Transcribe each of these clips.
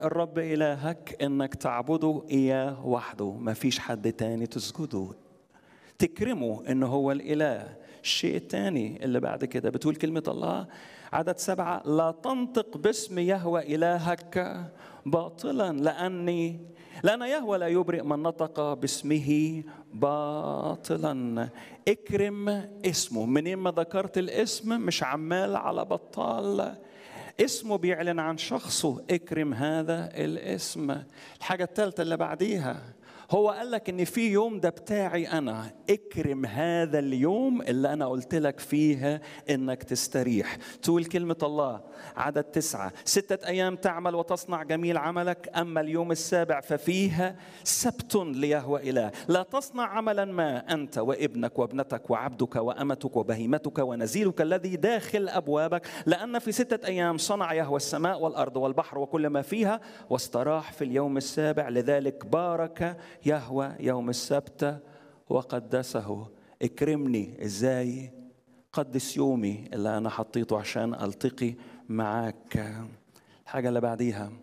الرب إلهك إنك تعبده إياه وحده ما فيش حد تاني تسجده تكرمه إنه هو الإله الشيء الثاني اللي بعد كده بتقول كلمة الله عدد سبعة لا تنطق باسم يهوى إلهك باطلا لأني لأن يهوى لا يبرئ من نطق باسمه باطلا اكرم اسمه منين ما ذكرت الاسم مش عمال على بطال اسمه بيعلن عن شخصه اكرم هذا الاسم الحاجة الثالثة اللي بعديها هو قال لك ان في يوم ده بتاعي انا اكرم هذا اليوم اللي انا قلت لك فيه انك تستريح تقول كلمة الله عدد تسعة ستة ايام تعمل وتصنع جميل عملك اما اليوم السابع ففيه سبت ليهوى اله لا تصنع عملا ما انت وابنك وابنتك وعبدك وامتك وبهيمتك ونزيلك الذي داخل ابوابك لان في ستة ايام صنع يهوى السماء والارض والبحر وكل ما فيها واستراح في اليوم السابع لذلك بارك يهوى يوم السبت وقدسه اكرمني ازاي قدس يومي اللي انا حطيته عشان التقي معاك الحاجه اللي بعديها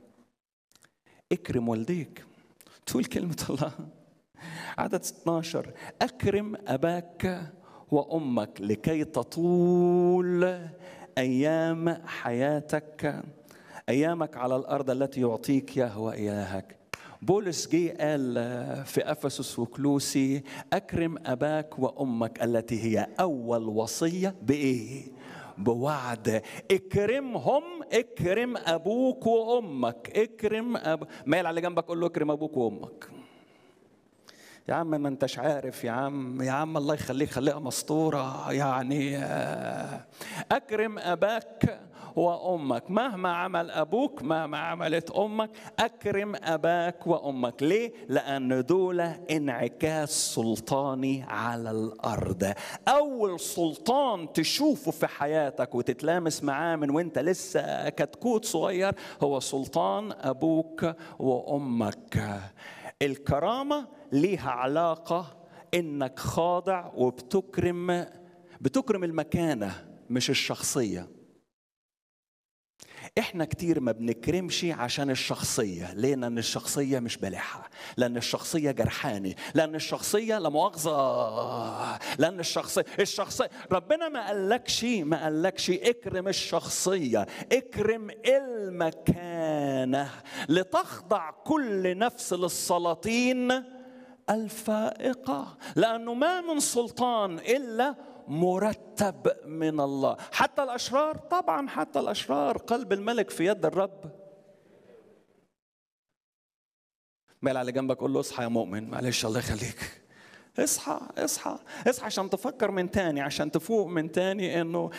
اكرم والديك تقول كلمه الله عدد 12 اكرم اباك وامك لكي تطول ايام حياتك ايامك على الارض التي يعطيك يهوى الهك بولس جه قال في افسس وكلوسي اكرم اباك وامك التي هي اول وصيه بايه؟ بوعد اكرمهم اكرم ابوك وامك اكرم أب... مايل على جنبك قول له اكرم ابوك وامك يا عم ما انتش عارف يا عم يا عم الله يخليك خليها مسطورة يعني أكرم أباك وأمك مهما عمل أبوك مهما عملت أمك أكرم أباك وأمك ليه؟ لأن دول انعكاس سلطاني على الأرض أول سلطان تشوفه في حياتك وتتلامس معاه من وانت لسه كتكوت صغير هو سلطان أبوك وأمك الكرامة ليها علاقة إنك خاضع وبتكرم بتكرم المكانة مش الشخصية احنا كتير ما بنكرمش عشان الشخصية ليه لأن الشخصية مش بلحة لأن الشخصية جرحاني لأن الشخصية لا مؤاخذة لأن الشخصية الشخصية ربنا ما قالكش ما قالكش اكرم الشخصية اكرم المكانة لتخضع كل نفس للسلاطين الفائقة لأنه ما من سلطان إلا مرتب من الله حتى الأشرار طبعا حتى الأشرار قلب الملك في يد الرب مال على جنبك قول له اصحى يا مؤمن معلش الله يخليك اصحى اصحى اصحى عشان تفكر من تاني عشان تفوق من تاني انه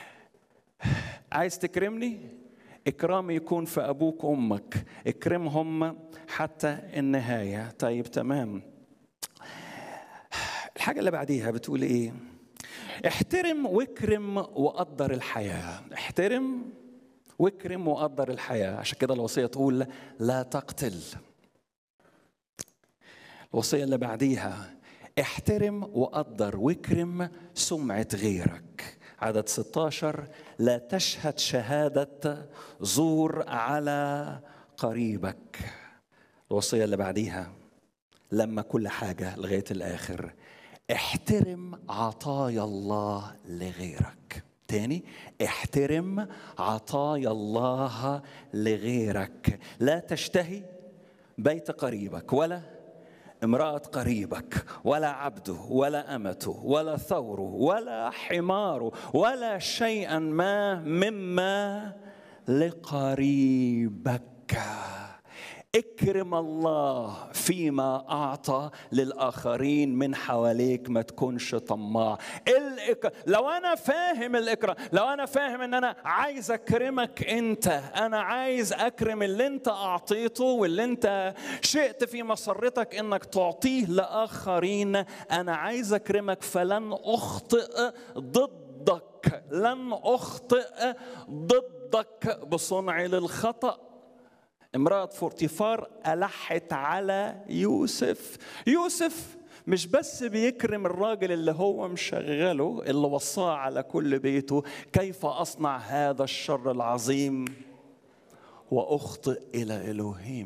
عايز تكرمني اكرامي يكون في ابوك وامك اكرمهم حتى النهايه طيب تمام الحاجه اللي بعديها بتقول ايه احترم واكرم وقدر الحياه احترم واكرم وقدر الحياه عشان كده الوصيه تقول لا تقتل الوصيه اللي بعديها احترم وقدر واكرم سمعه غيرك عدد 16 لا تشهد شهاده زور على قريبك الوصيه اللي بعديها لما كل حاجه لغايه الاخر احترم عطايا الله لغيرك تاني احترم عطايا الله لغيرك لا تشتهي بيت قريبك ولا امرأة قريبك ولا عبده ولا أمته ولا ثوره ولا حماره ولا شيئا ما مما لقريبك اكرم الله فيما اعطى للاخرين من حواليك ما تكونش طماع الإك... لو انا فاهم الاكرام لو انا فاهم ان انا عايز اكرمك انت انا عايز اكرم اللي انت اعطيته واللي انت شئت في مسرتك انك تعطيه لاخرين انا عايز اكرمك فلن اخطئ ضدك لن اخطئ ضدك بصنعي للخطأ امرأة فورتيفار ألحت على يوسف يوسف مش بس بيكرم الراجل اللي هو مشغله اللي وصاه على كل بيته كيف أصنع هذا الشر العظيم واخطئ الى الوهيم